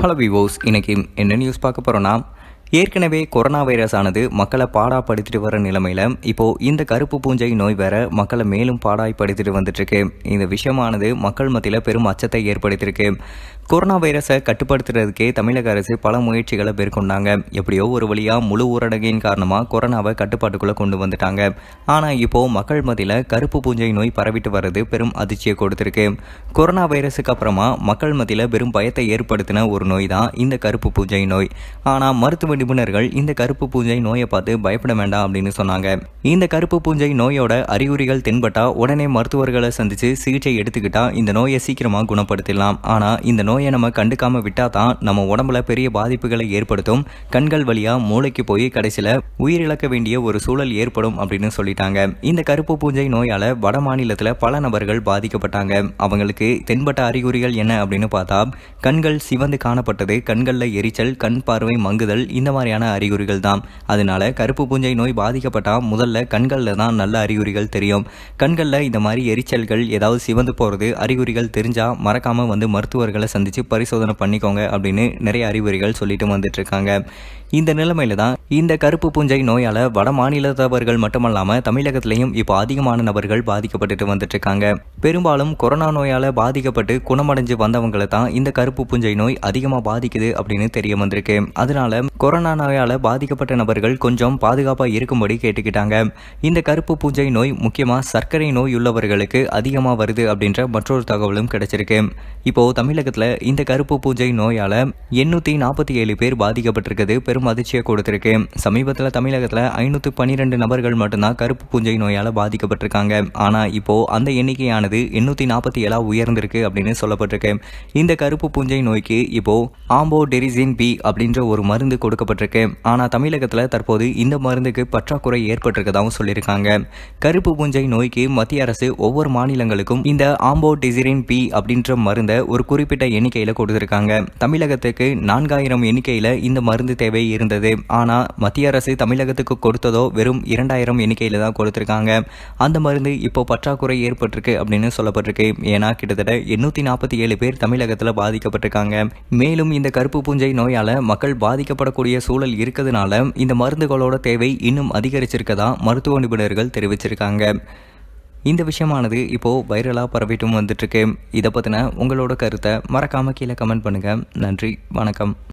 hello விவோஸ் இன்னைக்கு என்ன news பார்க்க போகிறோன்னா ஏற்கனவே கொரோனா வைரஸ் ஆனது மக்களை பாடாப்படுத்திட்டு வர நிலைமையில இப்போ இந்த கருப்பு பூஞ்சை நோய் வேற மக்களை மேலும் பாடாய்ப்படுத்திட்டு வந்துட்டு இருக்கு இந்த விஷயமானது மக்கள் மத்தியில் பெரும் அச்சத்தை ஏற்படுத்தியிருக்கு கொரோனா வைரஸை கட்டுப்படுத்துறதுக்கே தமிழக அரசு பல முயற்சிகளை மேற்கொண்டாங்க எப்படியோ ஒரு வழியா முழு ஊரடங்கின் காரணமா கொரோனாவை கட்டுப்பாட்டுக்குள்ள கொண்டு வந்துட்டாங்க ஆனா இப்போ மக்கள் மத்தியில் கருப்பு பூஞ்சை நோய் பரவிட்டு வர்றது பெரும் அதிர்ச்சியை கொடுத்திருக்கு கொரோனா வைரஸுக்கு அப்புறமா மக்கள் மத்தியில் பெரும் பயத்தை ஏற்படுத்தின ஒரு நோய் தான் இந்த கருப்பு பூஞ்சை நோய் ஆனா மருத்துவ நிபுணர்கள் இந்த கருப்பு பூஞ்சை நோயை பார்த்து பயப்பட வேண்டாம் அப்படின்னு சொன்னாங்க இந்த கருப்பு பூஞ்சை நோயோட அறிகுறிகள் தென்பட்டா உடனே மருத்துவர்களை சந்திச்சு சிகிச்சை எடுத்துக்கிட்டா இந்த நோயை சீக்கிரமா குணப்படுத்திடலாம் ஆனா இந்த நோயை நம்ம கண்டுக்காம விட்டா தான் நம்ம உடம்புல பெரிய பாதிப்புகளை ஏற்படுத்தும் கண்கள் வழியா மூளைக்கு போய் கடைசியில உயிரிழக்க வேண்டிய ஒரு சூழல் ஏற்படும் அப்படின்னு சொல்லிட்டாங்க இந்த கருப்பு பூஞ்சை நோயால வட மாநிலத்துல பல நபர்கள் பாதிக்கப்பட்டாங்க அவங்களுக்கு தென்பட்ட அறிகுறிகள் என்ன அப்படின்னு பார்த்தா கண்கள் சிவந்து காணப்பட்டது கண்கள்ல எரிச்சல் கண் பார்வை மங்குதல் இந்த மாதிரியான அறிகுறிகள் தான் அதனால கருப்பு பூஞ்சை நோய் பாதிக்கப்பட்டா முதல்ல கண்கள்ல தான் நல்ல அறிகுறிகள் தெரியும் கண்கள்ல இந்த மாதிரி எரிச்சல்கள் ஏதாவது சிவந்து போறது அறிகுறிகள் தெரிஞ்சா மறக்காம வந்து மருத்துவர்களை சந்திச்சு பரிசோதனை பண்ணிக்கோங்க அப்படின்னு நிறைய அறிகுறிகள் சொல்லிட்டு வந்துட்டு இருக்காங்க இந்த நிலைமையில தான் இந்த கருப்பு பூஞ்சை நோயால வட மாநிலத்தவர்கள் மட்டுமல்லாம தமிழகத்திலையும் இப்போ அதிகமான நபர்கள் பாதிக்கப்பட்டுட்டு வந்துட்டு இருக்காங்க பெரும்பாலும் கொரோனா நோயால பாதிக்கப்பட்டு குணமடைஞ்சு வந்தவங்களை தான் இந்த கருப்பு பூஞ்சை நோய் அதிகமா பாதிக்குது அப்படின்னு தெரிய வந்திருக்கு அதனால கொரோனா நோயால பாதிக்கப்பட்ட நபர்கள் கொஞ்சம் பாதுகாப்பா இருக்கும்படி கேட்டுக்கிட்டாங்க இந்த கருப்பு பூஞ்சை நோய் முக்கியமா சர்க்கரை நோய் உள்ளவர்களுக்கு அதிகமா வருது அப்படின்ற மற்றொரு தகவலும் கிடைச்சிருக்கு இப்போ தமிழகத்துல இந்த கருப்பு பூஞ்சை நோயால எண்ணூத்தி நாற்பத்தி ஏழு பேர் பாதிக்கப்பட்டிருக்கிறது பெரும் அதிர்ச்சியை கொடுத்திருக்கு சமீபத்துல தமிழகத்துல ஐநூத்தி பன்னிரெண்டு நபர்கள் மட்டும்தான் கருப்பு பூஞ்சை நோயால பாதிக்கப்பட்டிருக்காங்க ஆனா இப்போ அந்த எண்ணிக்கையானது எண்ணூத்தி நாற்பத்தி ஏழா உயர்ந்திருக்கு அப்படின்னு சொல்லப்பட்டிருக்கு இந்த கருப்பு பூஞ்சை நோய்க்கு இப்போ ஆம்போ டெரிசின் பி அப்படின்ற ஒரு மருந்து கொடுக்கப்பட்டிருக்கு ஆனா தமிழகத்துல தற்போது இந்த மருந்துக்கு பற்றாக்குறை ஏற்பட்டிருக்கதாகவும் சொல்லியிருக்காங்க கருப்பு பூஞ்சை நோய்க்கு மத்திய அரசு ஒவ்வொரு மாநிலங்களுக்கும் இந்த ஆம்போ டெசிரின் பி அப்படின்ற மருந்தை ஒரு குறிப்பிட்ட எண்ணிக்கையில கொடுத்திருக்காங்க தமிழகத்துக்கு நான்காயிரம் எண்ணிக்கையில இந்த மருந்து தேவை இருந்தது ஆனா மத்திய அரசு தமிழகத்துக்கு கொடுத்ததோ வெறும் இரண்டாயிரம் எண்ணிக்கையில தான் கொடுத்திருக்காங்க அந்த மருந்து இப்போ பற்றாக்குறை ஏற்பட்டிருக்கு அப்படின்னு சொல்லப்பட்டிருக்கு ஏன்னா கிட்டத்தட்ட எண்ணூத்தி நாற்பத்தி ஏழு பேர் தமிழகத்துல பாதிக்கப்பட்டிருக்காங்க மேலும் இந்த கருப்பு பூஞ்சை நோயால மக்கள் பாதிக்கப்படக்கூடிய சூழல் இருக்கிறதுனால இந்த மருந்துகளோட தேவை இன்னும் அதிகரிச்சிருக்கதா மருத்துவ நிபுணர்கள் தெரிவிச்சிருக்காங்க இந்த விஷயமானது இப்போ வைரலாக பரவிட்டும் வந்துட்டு இருக்கு இதை பற்றின உங்களோட கருத்தை மறக்காம கீழே கமெண்ட் பண்ணுங்க நன்றி வணக்கம்